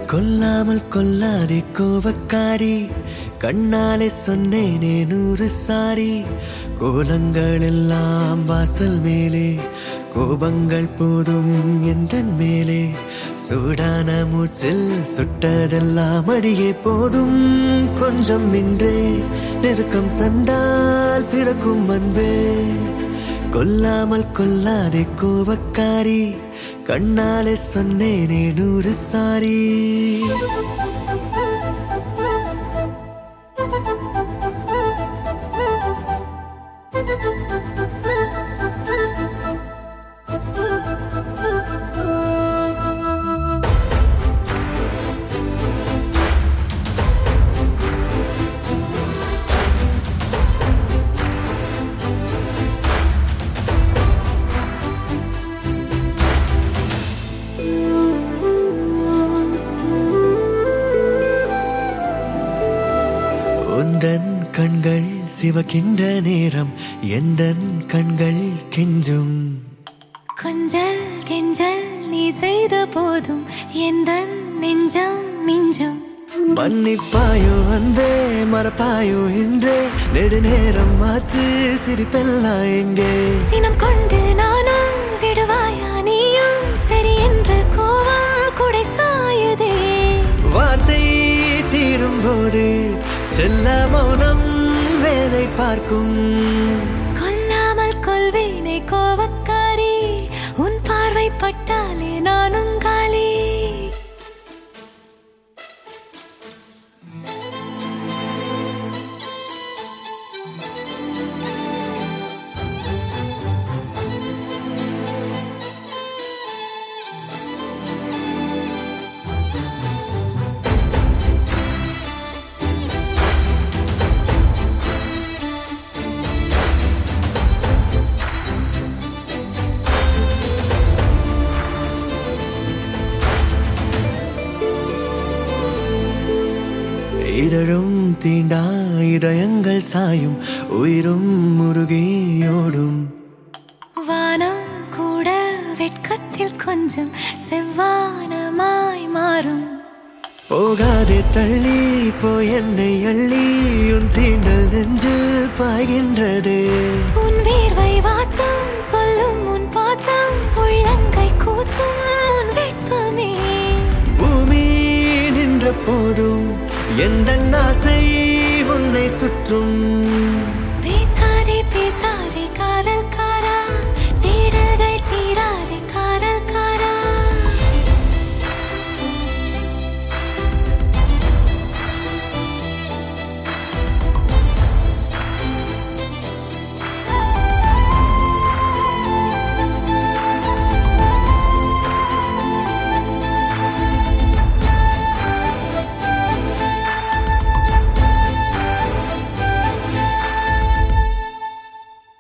கொல்லாமல் கொல்லாதே கோபக்காரி கண்ணாலே சொன்னேனே நூறு சாரி கோலங்கள் எல்லாம் வாசல் மேலே கோபங்கள் போதும் எந்த மேலே சூடான மூச்சில் சுட்டதெல்லாம் அடியே போதும் கொஞ்சம் இன்றே நெருக்கம் தந்தால் பிறக்கும் அன்பே கொல்லாமல் கொல்லாதே கோபக்காரி கண்ணாலே சொன்னேனே நூறு சாரி உந்தன் கண்கள் சிவக்கின்ற நேரம் எந்தன் கண்கள் கெஞ்சும் கொஞ்சல் கெஞ்சல் நீ செய்த போதும் எந்த நெஞ்சம் மிஞ்சும் மன்னிப்பாயோ அன்பே மறப்பாயோ இன்றே நெடுநேரம் ஆச்சு சிரிப்பெல்லாம் எங்கே சினம் கொண்டு நானும் விடுவாயா நீயும் சரி என்று கோவம் குடை சாயுதே வார்த்தை தீரும் போது செல்ல மௌனம் வேலை பார்க்கும் கொல்லாமல் கொள்வேனே கோவக்காரி உன் பார்வை பட்டாலே நானும் காலி இதழும் தீண்டா இதயங்கள் சாயும் உயிரும் முருகியோடும் வானம் கூட வெட்கத்தில் கொஞ்சம் செவ்வானமாய் மாறும் போகாதே தள்ளி போய் என்னை அள்ளி உன் தீண்டல் நெஞ்சில் பாய்கின்றது உன் வேர்வை வாசம் சொல்லும் உன் பாசம் உள்ளங்கை கூசும் உன் வெட்பமே பூமி நின்ற போதும் எந்த ஆசை உன்னை சுற்றும் பேசாதே பேசாதே காதல்